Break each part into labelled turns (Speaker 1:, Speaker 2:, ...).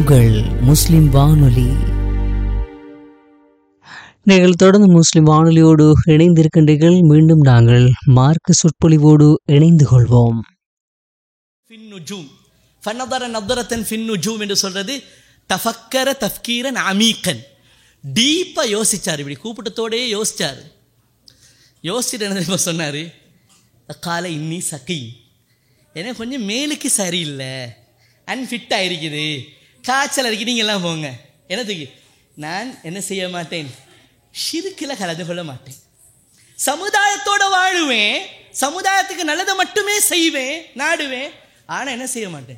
Speaker 1: உங்கள் முஸ்லிம் வானொலி நீங்கள் தொடர்ந்து முஸ்லிம் வானொலியோடு இணைந்திருக்கின்றீர்கள் மீண்டும் நாங்கள் மார்க்க சொற்பொழிவோடு இணைந்து கொள்வோம்
Speaker 2: ஃபின்னுஜூம் ஃபன்னதர நதரத்தன் ஃபின்னுஜூம் என்று சொல்றது தஃபக்கர தஃப்கீரன் அமீக்கன் டீப்பாக யோசிச்சார் இப்படி கூப்பிட்டத்தோடயே யோசிச்சார் யோசிச்சுட்டு என்ன தெரியுமா சொன்னார் காலை இன்னி சக்கி எனக்கு கொஞ்சம் மேலுக்கு சரியில்லை அன்ஃபிட் ஆயிருக்குது காய்ச்சல் அடிக்கி நீங்க எல்லாம் போங்க என்னத்துக்கு நான் என்ன செய்ய மாட்டேன் ஷிருக்கில் கலந்து கொள்ள மாட்டேன் சமுதாயத்தோட வாழுவேன் சமுதாயத்துக்கு நல்லதை மட்டுமே செய்வேன் நாடுவேன் ஆனா என்ன செய்ய மாட்டேன்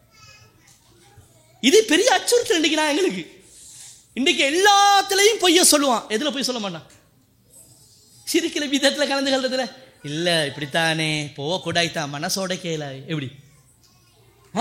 Speaker 2: இது பெரிய அச்சுறுத்தல் இன்னைக்கு நான் எங்களுக்கு இன்னைக்கு எல்லாத்துலயும் பொய்ய சொல்லுவான் எதுல பொய் சொல்ல மாட்டான் சிரிக்கிற விதத்துல கலந்து கொள்றதுல இல்ல இப்படித்தானே போக கூடாய்த்தான் மனசோட கேள எப்படி ஆ?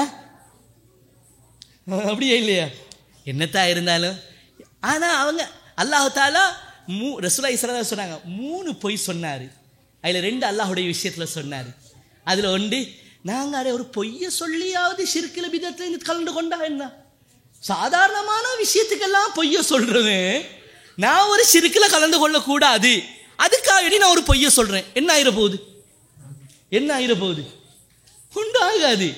Speaker 2: அப்படியே இல்லையா என்னத்தா இருந்தாலும் ஆனா அவங்க அல்லாஹ் தாலா மூ ரசூலா இஸ்ரா சொன்னாங்க மூணு பொய் சொன்னாரு அதுல ரெண்டு அல்லாஹுடைய விஷயத்துல சொன்னாரு அதுல ஒன்று நாங்க அரை ஒரு பொய்ய சொல்லியாவது சிறுக்கில விதத்துல இருந்து கலந்து கொண்டா என்ன சாதாரணமான விஷயத்துக்கெல்லாம் பொய்ய சொல்றேன் நான் ஒரு சிறுக்கில் கலந்து கொள்ளக்கூடாது அதுக்காக நான் ஒரு பொய்ய சொல்றேன் என்ன ஆயிர போகுது என்ன ஆயிர போகுது உண்டு ஆகாது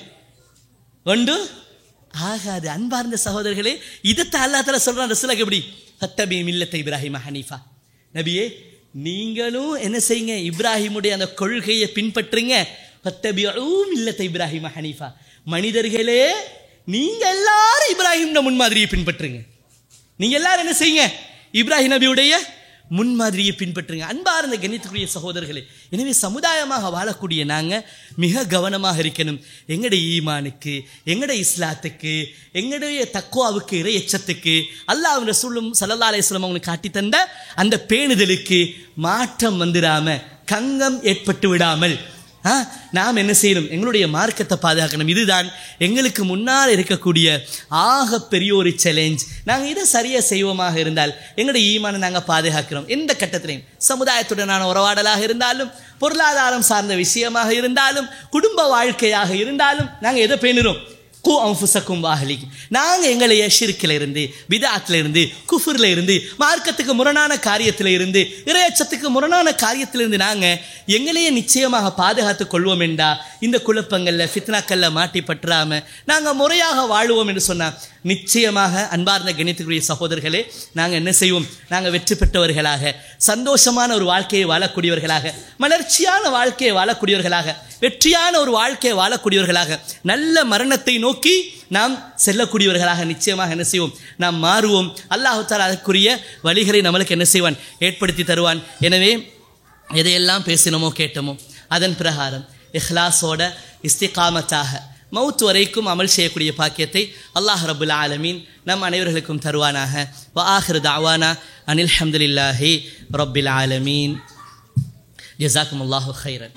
Speaker 2: உண்டு ஆகாது அன்பார்ந்த சகோதரர்களே இதைத்தான் அல்லா தலா சொல்றான் ரசூலுக்கு எப்படி ஃபத்தபி மில்லத்தை இப்ராஹிம் ஹனீஃபா நபியே நீங்களும் என்ன செய்யுங்க இப்ராஹிமுடைய அந்த கொள்கையை பின்பற்றுங்க ஃபத்தபி மில்லத்தை இப்ராஹிம் ஹனீஃபா மனிதர்களே நீங்க எல்லாரும் இப்ராஹிம் முன்மாதிரியை பின்பற்றுங்க நீங்க எல்லாரும் என்ன செய்யுங்க இப்ராஹிம் நபியுடைய முன்மாதிரியை பின்பற்றுங்க அன்பார்ந்த கணித்துக்குரிய சகோதரர்களே எனவே சமுதாயமாக வாழக்கூடிய நாங்க மிக கவனமாக இருக்கணும் எங்களுடைய ஈமானுக்கு எங்களுடைய இஸ்லாத்துக்கு எங்களுடைய தக்குவாவுக்கு இறை எச்சத்துக்கு அல்லாஹ் ரசூலும் சல்லல்லா அலையம் அவங்களுக்கு காட்டி தந்த அந்த பேணுதலுக்கு மாற்றம் வந்துடாம கங்கம் ஏற்பட்டு விடாமல் ஆ, நாம் என்ன செய்யணும் எங்களுடைய மார்க்கத்தை பாதுகாக்கணும் இதுதான் எங்களுக்கு முன்னால் இருக்கக்கூடிய ஆக பெரிய ஒரு சேலஞ்ச் நாங்கள் இதை சரியாக செய்வோமாக இருந்தால் எங்களுடைய ஈமானை நாங்கள் பாதுகாக்கிறோம் எந்த கட்டத்திலையும் சமுதாயத்துடனான உறவாடலாக இருந்தாலும் பொருளாதாரம் சார்ந்த விஷயமாக இருந்தாலும் குடும்ப வாழ்க்கையாக இருந்தாலும் நாங்கள் எதை பேணுறோம் கு அம்புசக்கும் வாகலிக்கு நாங்கள் எங்களைய ஷிர்க்கில் இருந்து பிதாத்தில் இருந்து குஃபுரில் இருந்து மார்க்கத்துக்கு முரணான காரியத்தில் இருந்து இறையச்சத்துக்கு முரணான காரியத்தில் இருந்து நாங்கள் எங்களையே நிச்சயமாக பாதுகாத்துக் கொள்வோம் என்றா இந்த குழப்பங்களில் ஃபித்னாக்களில் மாட்டி பற்றாம நாங்கள் முறையாக வாழுவோம் என்று சொன்னால் நிச்சயமாக அன்பார்ந்த கணித்துக்குரிய சகோதரர்களே நாங்கள் என்ன செய்வோம் நாங்கள் வெற்றி பெற்றவர்களாக சந்தோஷமான ஒரு வாழ்க்கையை வாழக்கூடியவர்களாக மலர்ச்சியான வாழ்க்கையை வாழக்கூடியவர்களாக வெற்றியான ஒரு வாழ்க்கையை வாழக்கூடியவர்களாக நல்ல மரணத்தை நோக்கி நாம் செல்லக்கூடியவர்களாக நிச்சயமாக என்ன செய்வோம் நாம் மாறுவோம் அல்லாஹு தாலா அதற்குரிய வழிகளை நம்மளுக்கு என்ன செய்வான் ஏற்படுத்தி தருவான் எனவே எதையெல்லாம் பேசினோமோ கேட்டோமோ அதன் பிரகாரம் இஹ்லாஸோட இஸ்திகாமத்தாக மவுத் வரைக்கும் அமல் செய்யக்கூடிய பாக்கியத்தை அல்லாஹ் ரபுல் ஆலமீன் நம் அனைவர்களுக்கும் தருவானாக வ ஆஹிர் தாவானா அனில் ஹம்துலில்லாஹி ரப்பில் ஆலமீன் ஜசாக்கும் அல்லாஹு ஹைரன்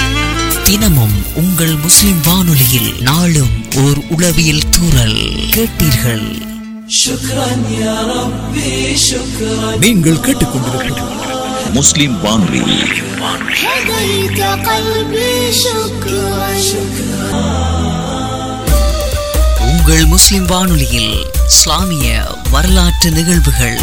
Speaker 1: தினமும் உங்கள் முஸ்லிம் வானொலியில் நாளும் ஓர் உளவியல் தூறல் கேட்டீர்கள்
Speaker 3: நீங்கள் கேட்டுக்கொண்டிருப்பது
Speaker 4: முஸ்லிம் வானொலி
Speaker 5: هديت قلبي شكرا
Speaker 1: உங்கள் முஸ்லிம் வானொலியில் இஸ்லாமிய வரலாற்று நிகழ்வுகள்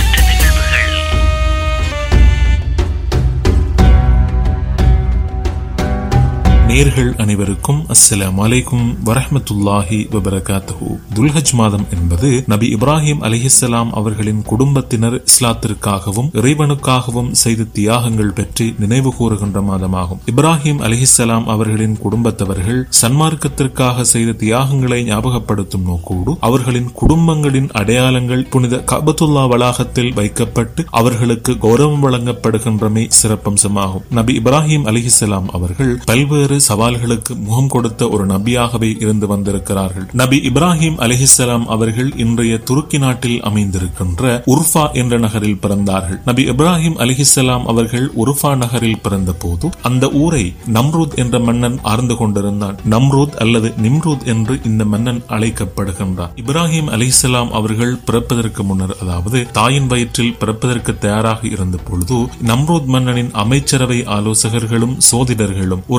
Speaker 6: நேர்கள் அனைவருக்கும் அஸ்ஸலாமு அலைக்கும் வரஹ்மத்துல்லாஹி வபரகாத்துஹு துல்ஹஜ் மாதம் என்பது நபி இப்ராஹிம் அலிஹிஸ்ஸலாம் அவர்களின் குடும்பத்தினர் இஸ்லாத்திற்காகவும் இறைவனுக்காகவும் செய்த தியாகங்கள் பற்றி நினைவு கூறுகின்ற மாதமாகும் இப்ராஹிம் அலிஹிஸ்ஸலாம் அவர்களின் குடும்பத்தவர்கள் சன்மார்க்கத்திற்காக செய்த தியாகங்களை ஞாபகப்படுத்தும் நோக்கோடு அவர்களின் குடும்பங்களின் அடையாளங்கள் புனித கபத்துல்லா வளாகத்தில் வைக்கப்பட்டு அவர்களுக்கு கௌரவம் வழங்கப்படுகின்றமை சிறப்பம்சமாகும் நபி இப்ராஹிம் அலிஹிஸ்ஸலாம் அவர்கள் பல்வேறு சவால்களுக்கு முகம் கொடுத்த ஒரு நபியாகவே இருந்து வந்திருக்கிறார்கள் நபி இப்ராஹிம் அலிஹிஸ்ஸலாம் அவர்கள் இன்றைய துருக்கி நாட்டில் அமைந்திருக்கின்ற உர்ஃபா என்ற நகரில் பிறந்தார்கள் நபி இப்ராஹிம் அலிஹிஸ்ஸலாம் அவர்கள் உர்ஃபா நகரில் பிறந்த போது அந்த ஊரை நம்ரூத் என்ற மன்னன் ஆர்ந்து கொண்டிருந்தான் நம்ரூத் அல்லது நிம்ரூத் என்று இந்த மன்னன் அழைக்கப்படுகின்றார் இப்ராஹிம் அலிஹிஸ்ஸலாம் அவர்கள் பிறப்பதற்கு முன்னர் அதாவது தாயின் வயிற்றில் பிறப்பதற்கு தயாராக இருந்த பொழுது நம்ரூத் மன்னனின் அமைச்சரவை ஆலோசகர்களும் சோதிடர்களும் ஒரு விடயத்தை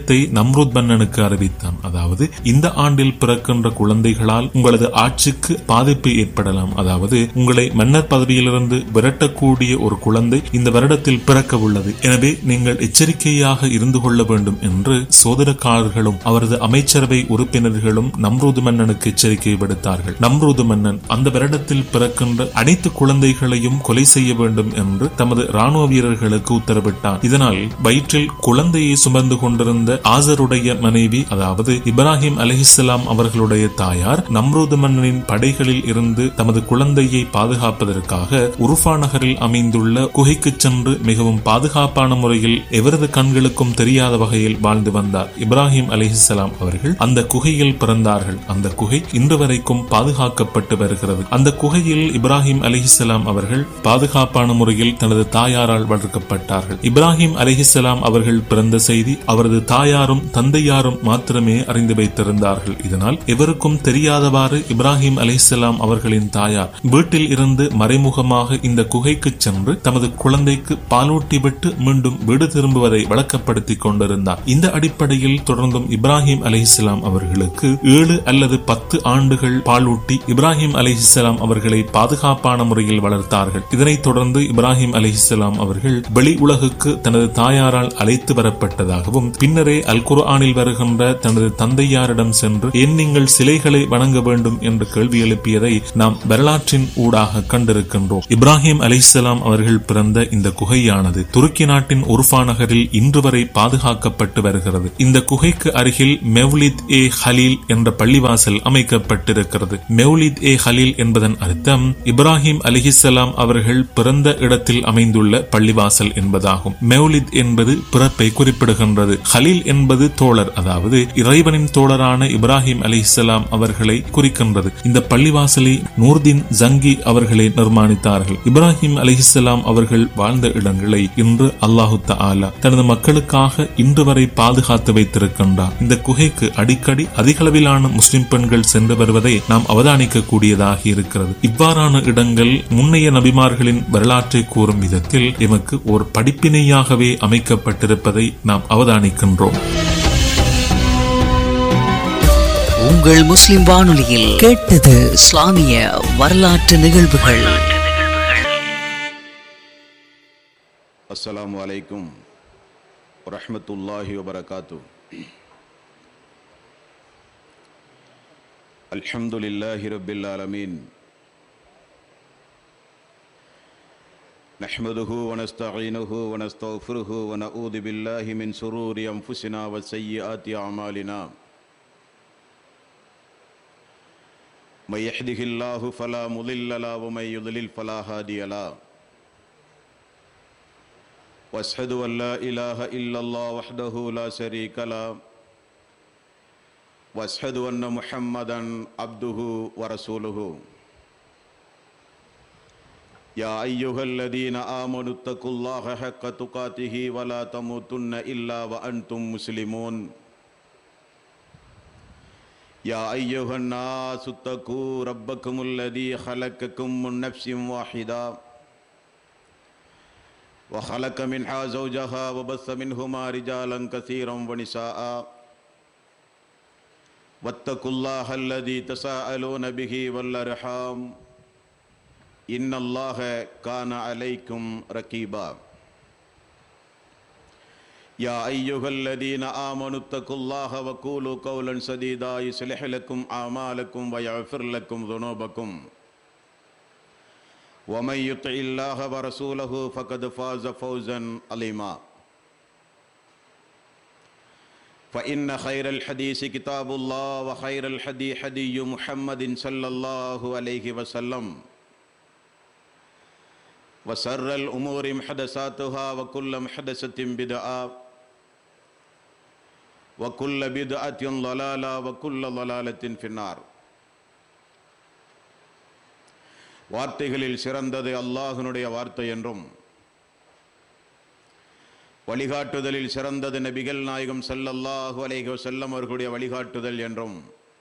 Speaker 6: விடயத்தை நம்ரூத் மன்னனுக்கு அறிவித்தான் அதாவது இந்த ஆண்டில் பிறக்கின்ற குழந்தைகளால் உங்களது ஆட்சிக்கு பாதிப்பு ஏற்படலாம் அதாவது உங்களை மன்னர் பதவியிலிருந்து விரட்டக்கூடிய ஒரு குழந்தை இந்த வருடத்தில் பிறக்க உள்ளது எனவே நீங்கள் எச்சரிக்கையாக இருந்து கொள்ள வேண்டும் என்று சோதனக்காரர்களும் அவரது அமைச்சரவை உறுப்பினர்களும் நம்ரூது மன்னனுக்கு எச்சரிக்கை விடுத்தார்கள் நம்ரூது மன்னன் அந்த வருடத்தில் பிறக்கின்ற அனைத்து குழந்தைகளையும் கொலை செய்ய வேண்டும் என்று தமது ராணுவ வீரர்களுக்கு உத்தரவிட்டார் இதனால் வயிற்றில் குழந்தையை சுமந்து கொண்டிருந்த ஆசருடைய மனைவி அதாவது இப்ராஹிம் அலிஹிஸ்லாம் அவர்களுடைய தாயார் நம்ரூது மன்னனின் படைகளில் இருந்து தமது குழந்தையை பாதுகாப்பதற்காக உருஃபா நகரில் அமைந்துள்ள குகைக்கு சென்று மிகவும் பாதுகாப்பான முறையில் எவரது கண்களுக்கும் தெரியாத வகையில் வாழ்ந்து வந்தார் இப்ராஹிம் அலிஹிஸ்லாம் அவர்கள் அந்த குகையில் பிறந்தார்கள் அந்த குகை இன்று வரைக்கும் பாதுகாக்கப்பட்டு வருகிறது அந்த குகையில் இப்ராஹிம் அலிஹிஸ்லாம் அவர்கள் பாதுகாப்பான முறையில் தனது தாயாரால் வளர்க்கப்பட்டார்கள் இப்ராஹிம் அலிஹிஸ்லாம் அவர்கள் பிறந்த செய்தி அவரது தாயாரும் தந்தையாரும் மாத்திரமே அறிந்து வைத்திருந்தார்கள் இதனால் எவருக்கும் தெரியாதவாறு இப்ராஹிம் அலிஹிஸ்லாம் அவர்களின் தாயார் வீட்டில் இருந்து மறைமுகமாக இந்த குகைக்கு சென்று தமது குழந்தைக்கு பாலூட்டி விட்டு மீண்டும் வீடு திரும்புவதை வழக்கப்படுத்திக் கொண்டிருந்தார் இந்த அடிப்படையில் தொடர்ந்தும் இப்ராஹிம் அலிஹிஸ்லாம் அவர்களுக்கு ஏழு அல்லது பத்து ஆண்டுகள் பாலூட்டி இப்ராஹிம் அலிஹிஸ்லாம் அவர்களை பாதுகாப்பான முறையில் வளர்த்தார்கள் இதனைத் தொடர்ந்து இப்ராஹிம் அலிஹிஸ்லாம் அவர்கள் வெளி உலகுக்கு தனது தாயாரால் அழைத்து வரப்பட்டதாகவும் பின்னரே அல் குர்ஆனில் வருகின்ற தனது தந்தையாரிடம் சென்று ஏன் நீங்கள் சிலைகளை வணங்க வேண்டும் என்று கேள்வி எழுப்பியதை நாம் வரலாற்றின் ஊடாக கண்டிருக்கின்றோம் இப்ராஹிம் அலிஹிஸ்லாம் அவர்கள் பிறந்த இந்த குகையானது துருக்கி நாட்டின் உருஃபா நகரில் இன்று வரை பாதுகாக்கப்பட்டு வருகிறது இந்த குகைக்கு அருகில் மெவ்லித் ஏ ஹலீல் என்ற பள்ளிவாசல் அமைக்கப்பட்டிருக்கிறது மெவ்லித் ஏ ஹலீல் என்பதன் அர்த்தம் இப்ராஹிம் அலிஹிசலாம் அவர்கள் பிறந்த இடத்தில் அமைந்துள்ள பள்ளிவாசல் என்பதாகும் மெவ்லித் என்பது பிறப்பை குறிப்பிடுகின்றது ஹலீல் என்பது தோழர் அதாவது இறைவனின் தோழரான இப்ராஹிம் அலிஹிசலாம் அவர்களை குறிக்கின்றது இந்த பள்ளிவாசலை நூர்தீன் ஜங்கி அவர்களை நிர்மாணித்தார்கள் இப்ராஹிம் அலிஹிசலாம் அவர்கள் வாழ்ந்த இடங்களை இன்று அல்லாஹு தஆலா தனது மக்களுக்காக இன்று வரை பாதுகாத்து வைத்திருக்கின்றார் இந்த குகைக்கு அடிக்கடி அதிகளவிலான முஸ்லிம் பெண்கள் சென்று வருவதை நாம் அவதானிக்க கூடியதாக இருக்கிறது இவ்வாறான இடங்கள் முன்னைய நபிமார்களின் வரலாற்றை கூறும் விதத்தில் எமக்கு ஒரு படிப்பினையாகவே அமைக்கப்பட்டிருப்பதை நாம் அவதானிக்கின்றோம்
Speaker 1: உங்கள் முஸ்லிம் வானொலியில் கேட்டது இஸ்லாமிய வரலாற்று நிகழ்வுகள்
Speaker 7: السلام عليكم ورحمة الله وبركاته الحمد لله رب العالمين نحمده ونستعينه ونستغفره ونعوذ بالله من شرور أنفسنا وسيئات أعمالنا من يهده الله فلا مضل له ومن يضلل فلا هادي له واشهد ان لا اله الا الله وحده لا شريك له واشهد ان محمدا عبده ورسوله يا ايها الذين امنوا اتقوا الله حق تقاته ولا تموتن الا وانتم مسلمون يا ايها الناس اتقوا ربكم الذي خلقكم من نفس واحده وخلق منها زوجها وبث منهما رجالا كثيرا ونساء واتقوا الله الذي تساءلون به والارحام ان الله كان عليكم رقيبا يا ايها الذين امنوا اتقوا الله وقولوا قولا سديدا يصلح لكم اعمالكم ويغفر لكم ذنوبكم ومن يطع الله ورسوله فقد فاز فوزا عظيما فإن خير الحديث كتاب الله وخير الحدي حدي محمد صلى الله عليه وسلم وسر الأمور محدثاتها وكل محدثة بدعة وكل بدعة ضلالة وكل ضلالة في النار வார்த்தைகளில் சிறந்தது அல்லாஹினுடைய வார்த்தை என்றும் வழிகாட்டுதலில் சிறந்தது நபிகள் நாயகம் ஸல்லல்லாஹு அலைஹி வஸல்லம் அவர்களுடைய வழிகாட்டுதல் என்றும்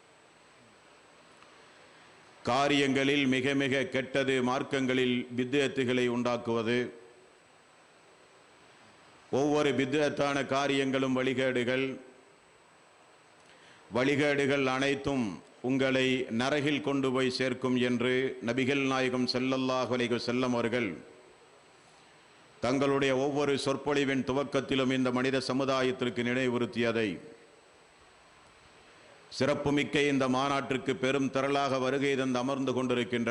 Speaker 7: காரியங்களில் மிக மிக கெட்டது மார்க்கங்களில் பித்தத்துகளை உண்டாக்குவது ஒவ்வொரு பித்தத்தான காரியங்களும் வழிகேடுகள் வழிகேடுகள் அனைத்தும் உங்களை நரகில் கொண்டு போய் சேர்க்கும் என்று நபிகள் நாயகம் ஸல்லல்லாஹு அலைஹி வஸல்லம் அவர்கள் தங்களுடைய ஒவ்வொரு சொற்பொழிவின் துவக்கத்திலும் இந்த மனித சமுதாயத்திற்கு நினைவுறுத்தியதை சிறப்புமிக்க இந்த மாநாட்டிற்கு பெரும் திரளாக வருகை தந்து அமர்ந்து கொண்டிருக்கின்ற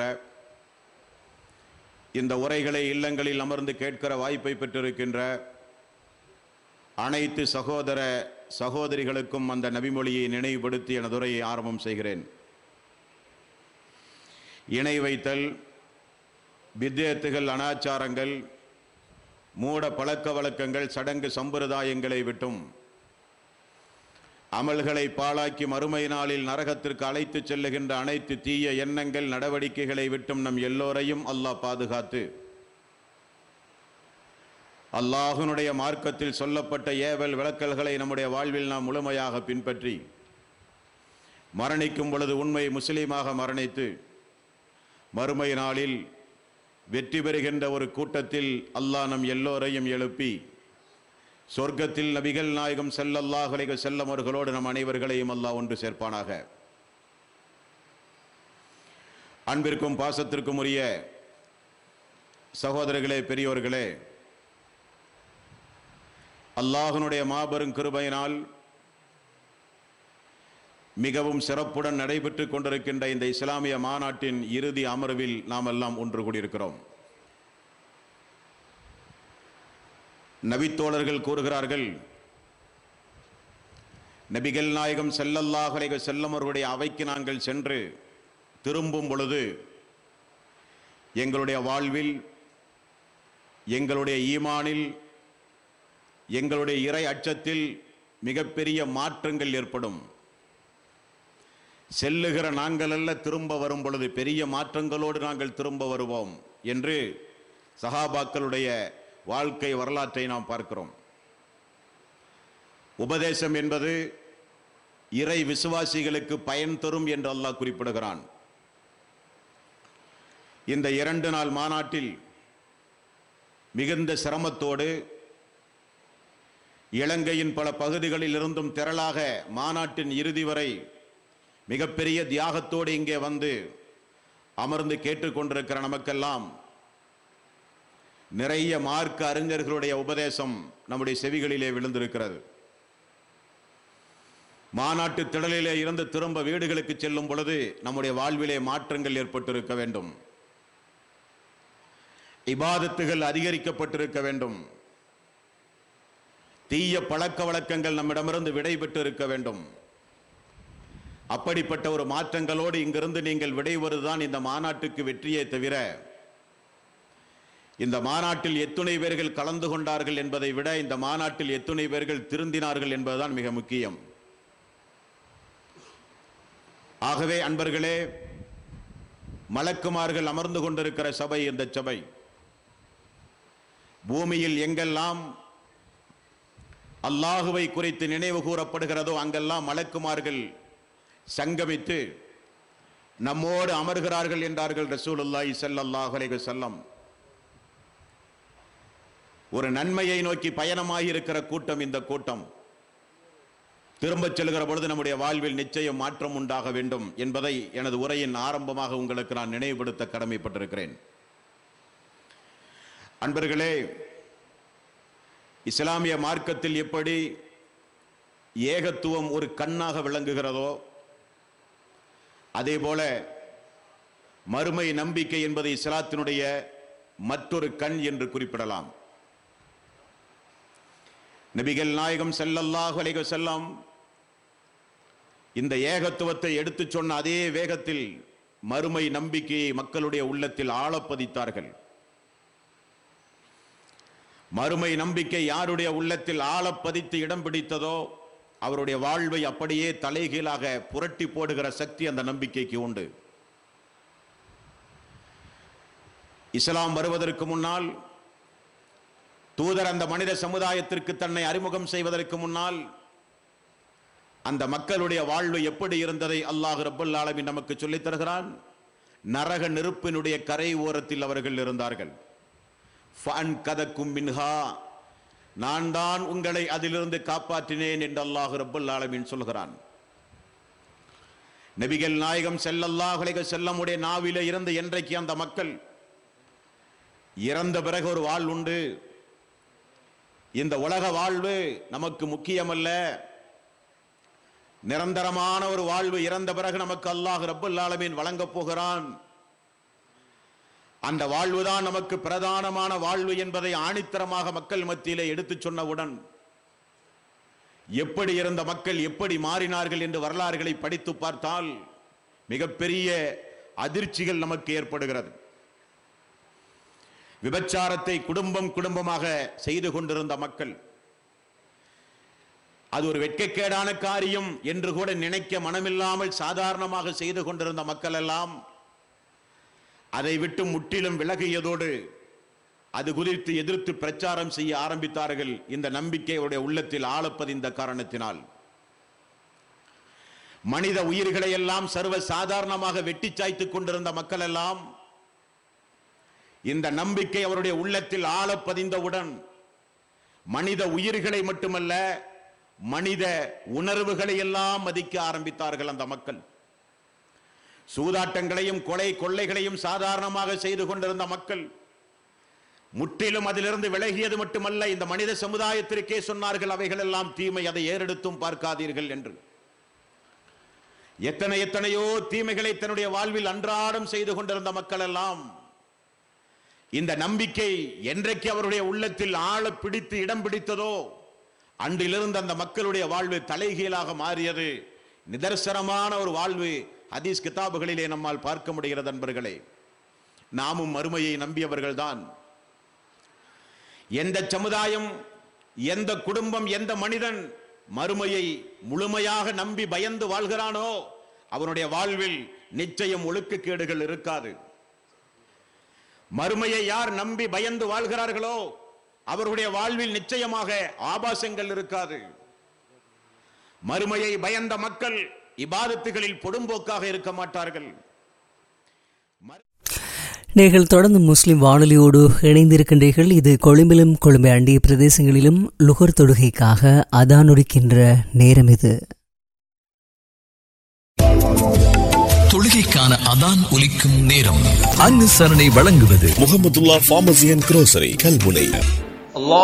Speaker 7: இந்த உரைகளை இல்லங்களில் அமர்ந்து கேட்கிற வாய்ப்பை பெற்றிருக்கின்ற அனைத்து சகோதர சகோதரிகளுக்கும் அந்த நபிமொழியை நினைவுபடுத்தி எனது உரையை ஆரம்பம் செய்கிறேன் இணை வைத்தல் வித்தியத்துகள் அனாச்சாரங்கள் மூட பழக்க வழக்கங்கள் சடங்கு சம்பிரதாயங்களை விட்டும் அமல்களை பாழாக்கி மறுமை நாளில் நரகத்திற்கு அழைத்துச் செல்லுகின்ற அனைத்து தீய எண்ணங்கள் நடவடிக்கைகளை விட்டும் நம் எல்லோரையும் அல்லாஹ் பாதுகாத்து அல்லாஹ்வினுடைய மார்க்கத்தில் சொல்லப்பட்ட ஏவல் விளக்கல்களை நம்முடைய வாழ்வில் நாம் முழுமையாக பின்பற்றி மரணிக்கும் பொழுது உண்மை முஸ்லீமாக மரணித்து மறுமை நாளில் வெற்றி பெறுகின்ற ஒரு கூட்டத்தில் அல்லாஹ் நம் எல்லோரையும் எழுப்பி சொர்க்கத்தில் நபிகள் நாயகம் ஸல்லல்லாஹு அலைஹி வஸல்லம் அவர்களோடு நம் அனைவர்களையும் அல்லாஹ் ஒன்று சேர்ப்பானாக அன்பிற்கும் பாசத்திற்கும் உரிய சகோதரர்களே பெரியோர்களே அல்லாஹ்வினுடைய மாபெரும் கிருபையினால் மிகவும் சிறப்புடன் நடைபெற்றுக் கொண்டிருக்கின்ற இந்த இஸ்லாமிய மாநாட்டின் இறுதி அமர்வில் நாம் எல்லாம் ஒன்று கூடியிருக்கிறோம் நபித்தோழர்கள் கூறுகிறார்கள் நபிகள் நாயகம் ஸல்லல்லாஹு அலைஹி வஸல்லம் அவர்களுடைய அவைக்கு நாங்கள் சென்று திரும்பும் பொழுது எங்களுடைய வாழ்வில் எங்களுடைய ஈமானில் எங்களுடைய இறை அச்சத்தில் மிகப்பெரிய மாற்றங்கள் ஏற்படும் செல்லுகிற நாங்கள் அல்ல திரும்ப வரும் பொழுது பெரிய மாற்றங்களோடு நாங்கள் திரும்ப வருவோம் என்று சஹாபாக்களுடைய வாழ்க்கை வரலாற்றை நாம் பார்க்கிறோம் உபதேசம் என்பது இறை விசுவாசிகளுக்கு பயன் தரும் என்று அல்லாஹ் குறிப்பிடுகிறான் இந்த இரண்டு நாள் மாநாட்டில் மிகுந்த சிரமத்தோடு இலங்கையின் பல பகுதிகளில் இருந்தும் திரளாக மாநாட்டின் இறுதி வரை மிகப்பெரிய தியாகத்தோடு இங்கே வந்து அமர்ந்து கேட்டுக்கொண்டிருக்கிற நமக்கெல்லாம் நிறைய மார்க்க அறிஞர்களுடைய உபதேசம் நம்முடைய செவிகளிலே விழுந்திருக்கிறது மாநாட்டு திடலிலே இருந்து திரும்ப வீடுகளுக்கு செல்லும் பொழுது நம்முடைய வாழ்விலே மாற்றங்கள் ஏற்பட்டிருக்க வேண்டும் இபாதத்துகள் அதிகரிக்கப்பட்டிருக்க வேண்டும் தீய பழக்க வழக்கங்கள் நம்மிடமிருந்து விடைபெற்று இருக்க வேண்டும் அப்படிப்பட்ட ஒரு மாற்றங்களோடு இங்கிருந்து நீங்கள் விடைவருதான் இந்த மாநாட்டுக்கு வெற்றியே தவிர இந்த மாநாட்டில் எத்துணை பேர்கள் கலந்து கொண்டார்கள் என்பதை விட இந்த மாநாட்டில் எத்துணை பேர்கள் திருந்தினார்கள் என்பதுதான் மிக முக்கியம் ஆகவே அன்பர்களே மலக்குமார்கள் அமர்ந்து கொண்டிருக்கிற சபை இந்த சபை பூமியில் எங்கெல்லாம் அல்லாஹுவை குறித்து நினைவு கூறப்படுகிறதோ அங்கெல்லாம் மலக்குமார்கள் சங்கமித்து நம்மோடு அமர்கிறார்கள் என்றார்கள் ரசூலுல்லாஹி ஸல்லல்லாஹு அலைஹி வஸல்லம் ஒரு நன்மையை நோக்கி பயணமாகி இருக்கிற கூட்டம் இந்த கூட்டம் திரும்பச் செல்கிற பொழுது நம்முடைய வாழ்வில் நிச்சயம் மாற்றம் உண்டாக வேண்டும் என்பதை எனது உரையின் ஆரம்பமாக உங்களுக்கு நான் நினைவுபடுத்த கடமைப்பட்டிருக்கிறேன் அன்பர்களே இஸ்லாமிய மார்க்கத்தில் எப்படி ஏகத்துவம் ஒரு கண்ணாக விளங்குகிறதோ அதேபோல மறுமை நம்பிக்கை என்பது இஸ்லாத்தினுடைய மற்றொரு கண் என்று குறிப்பிடலாம் நபிகள் நாயகம் ஸல்லல்லாஹு அலைஹி வஸல்லம் இந்த ஏகத்துவத்தை எடுத்துச் சொன்ன அதே வேகத்தில் மறுமை நம்பிக்கையை மக்களுடைய உள்ளத்தில் ஆழப்பதித்தார்கள் மறுமை நம்பிக்கை யாருடைய உள்ளத்தில் ஆழப்பதித்து இடம் பிடித்ததோ அவருடைய வாழ்வை அப்படியே தலைகீழாக புரட்டி போடுகிற சக்தி அந்த நம்பிக்கைக்கு உண்டு இஸ்லாம் வருவதற்கு முன்னால் தூதர் அந்த மனித சமுதாயத்திற்கு தன்னை அறிமுகம் செய்வதற்கு முன்னால் அந்த மக்களுடைய வாழ்வு எப்படி இருந்ததை அல்லாஹ் ரப்பல் ஆலமீன் நமக்கு சொல்லித் தருகிறான் நரக நெருப்பினுடைய கரை ஓரத்தில் அவர்கள் இருந்தார்கள் ஃபன் கதக்கும் மின்ஹா நான் தான் உங்களை அதிலிருந்து காப்பாற்றினேன் என்று அல்லாஹ் ரப்பல் ஆலமீன் சொல்கிறான் நபிகள் நாயகம் ஸல்லல்லாஹு அலைஹி செல்லமுடைய நாவில இருந்து என்றைக்கு அந்த மக்கள் இறந்த பிறகு ஒரு வாழ் உண்டு இந்த உலக வாழ்வு நமக்கு முக்கியமல்ல நிரந்தரமான ஒரு வாழ்வு இறந்த பிறகு நமக்கு அல்லாஹ் ரப்பல் ஆலமீன் வழங்கப் போகிறான் அந்த வாழ்வுதான் நமக்கு பிரதானமான வாழ்வு என்பதை ஆணித்தரமாக மக்கள் மத்தியிலே எடுத்துச் சொன்னவுடன் எப்படி இருந்த மக்கள் எப்படி மாறினார்கள் என்று வரலாறுகளை படித்து பார்த்தால் மிகப்பெரிய அதிர்ச்சிகள் நமக்கு ஏற்படுகிறது விபச்சாரத்தை குடும்பம் குடும்பமாக செய்து கொண்டிருந்த மக்கள் அது ஒரு வெட்கக்கேடான காரியம் என்று கூட நினைக்க மனமில்லாமல் சாதாரணமாக செய்து கொண்டிருந்த மக்கள் எல்லாம் அதை விட்டு முற்றிலும் விலகியதோடு அது குறித்து எதிர்த்து பிரச்சாரம் செய்ய ஆரம்பித்தார்கள் இந்த நம்பிக்கை அவருடைய உள்ளத்தில் ஆளப்பதிந்த காரணத்தினால் மனித உயிர்களை எல்லாம் சர்வ சாதாரணமாக வெட்டி சாய்த்துக் கொண்டிருந்த மக்கள் எல்லாம் இந்த நம்பிக்கை அவருடைய உள்ளத்தில் ஆழப்பதிந்தவுடன் மனித உயிர்களை மட்டுமல்ல மனித உணர்வுகளை எல்லாம் மதிக்க ஆரம்பித்தார்கள் அந்த மக்கள் சூதாட்டங்களையும் கொலை கொள்ளைகளையும் சாதாரணமாக செய்து கொண்டிருந்த மக்கள் முற்றிலும் அதிலிருந்து விலகியது மட்டுமல்ல இந்த மனித சமுதாயத்திற்கே சொன்னார்கள் அவைகள் எல்லாம் தீமை அதை ஏறெடுத்தும் பார்க்காதீர்கள் என்று எத்தனை எத்தனையோ தீமைகளை தன்னுடைய வாழ்வில் அன்றாடம் செய்து கொண்டிருந்த மக்கள் எல்லாம் இந்த நம்பிக்கை என்றைக்கு அவருடைய உள்ளத்தில் ஆழ பிடித்து இடம் பிடித்ததோ அன்றிலிருந்து அந்த மக்களுடைய வாழ்வு தலைகீழாக மாறியது நிதர்சனமான ஒரு வாழ்வு ஹதீஸ் கிதாபுகளிலே நம்மால் பார்க்க முடிகிறது நண்பர்களே நாமும் மறுமையை நம்பியவர்கள்தான் எந்த சமுதாயம் எந்த குடும்பம் எந்த மனிதன் மறுமையை முழுமையாக நம்பி பயந்து வாழ்கிறானோ அவனுடைய வாழ்வில் நிச்சயம் ஒழுக்கக்கேடுகள் இருக்காது மறுமையை யார் நம்பி பயந்து வாழ்கிறார்களோ அவருடைய வாழ்வில் நிச்சயமாக ஆபாசங்கள் இருக்காது மறுமையை பயந்த மக்கள் இபாதத்துகளில் பொடும்போக்காக இருக்க மாட்டார்கள்
Speaker 1: நீங்கள் தொடர்ந்து முஸ்லிம் வானொலியோடு இணைந்திருக்கின்றீர்கள் இது கொழும்பிலும் கொழும்பை அண்டிய பிரதேசங்களிலும் லுகர் தொடுகைக்காக அதானொடுக்கின்ற நேரம் இது
Speaker 3: தொழுகைக்கான அதான் ஒலிக்கும் நேரம் அனுசரணை வழங்குவது
Speaker 8: Mohamedullah pharmacy and grocery Kalmunai
Speaker 9: الله